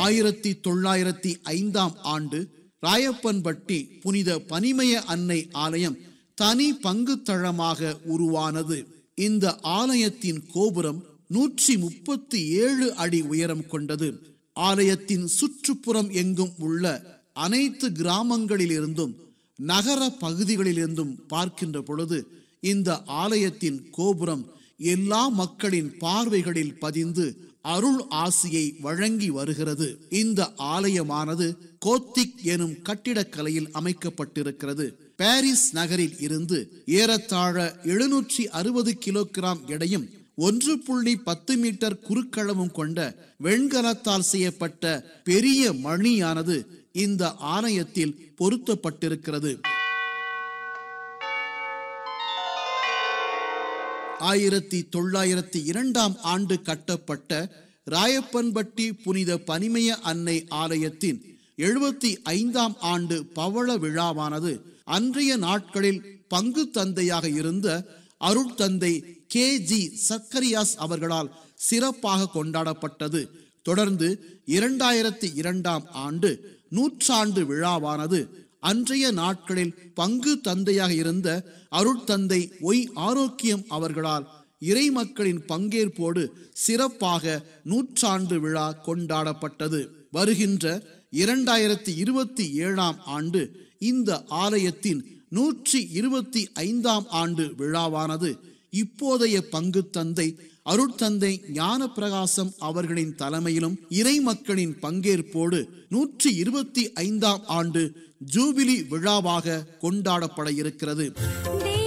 ஆயிரத்தி தொள்ளாயிரத்தி ஐந்தாம் ஆண்டு ராயப்பன்பட்டி புனித பனிமய அன்னை ஆலயம் தனி பங்கு தளமாக உருவானது இந்த ஆலயத்தின் கோபுரம் நூற்றி முப்பத்தி ஏழு அடி உயரம் கொண்டது ஆலயத்தின் சுற்றுப்புறம் எங்கும் உள்ள அனைத்து கிராமங்களிலிருந்தும் நகர பகுதிகளிலிருந்தும் பார்க்கின்ற பொழுது இந்த ஆலயத்தின் கோபுரம் எல்லா மக்களின் பார்வைகளில் பதிந்து அருள் ஆசியை வழங்கி வருகிறது இந்த ஆலயமானது கோத்திக் எனும் கட்டிடக்கலையில் அமைக்கப்பட்டிருக்கிறது பாரிஸ் நகரில் இருந்து ஏறத்தாழ எழுநூற்றி அறுபது கிலோகிராம் எடையும் ஒன்று புள்ளி பத்து மீட்டர் குறுக்களவும் கொண்ட வெண்கலத்தால் செய்யப்பட்ட பெரிய மணியானது இந்த ஆலயத்தில் பொருத்தப்பட்டிருக்கிறது ஆயிரத்தி தொள்ளாயிரத்தி இரண்டாம் ஆண்டு கட்டப்பட்ட ராயப்பன்பட்டி புனித பனிமய அன்னை ஆலயத்தின் எழுபத்தி ஐந்தாம் ஆண்டு பவள விழாவானது அன்றைய நாட்களில் பங்கு தந்தையாக இருந்த அருட்தந்தை கே ஜி சக்கரியாஸ் அவர்களால் சிறப்பாக கொண்டாடப்பட்டது தொடர்ந்து இரண்டாயிரத்தி இரண்டாம் ஆண்டு நூற்றாண்டு விழாவானது அன்றைய நாட்களில் பங்கு தந்தையாக இருந்த அருட்தந்தை ஒய் ஆரோக்கியம் அவர்களால் இறை மக்களின் பங்கேற்போடு சிறப்பாக நூற்றாண்டு விழா கொண்டாடப்பட்டது வருகின்ற இரண்டாயிரத்தி இருபத்தி ஏழாம் ஆண்டு இந்த ஆலயத்தின் நூற்றி இருபத்தி ஐந்தாம் ஆண்டு விழாவானது இப்போதைய பங்கு தந்தை அருட்தந்தை ஞான பிரகாசம் அவர்களின் தலைமையிலும் இறை மக்களின் பங்கேற்போடு நூற்றி இருபத்தி ஐந்தாம் ஆண்டு ஜூபிலி விழாவாக கொண்டாடப்பட இருக்கிறது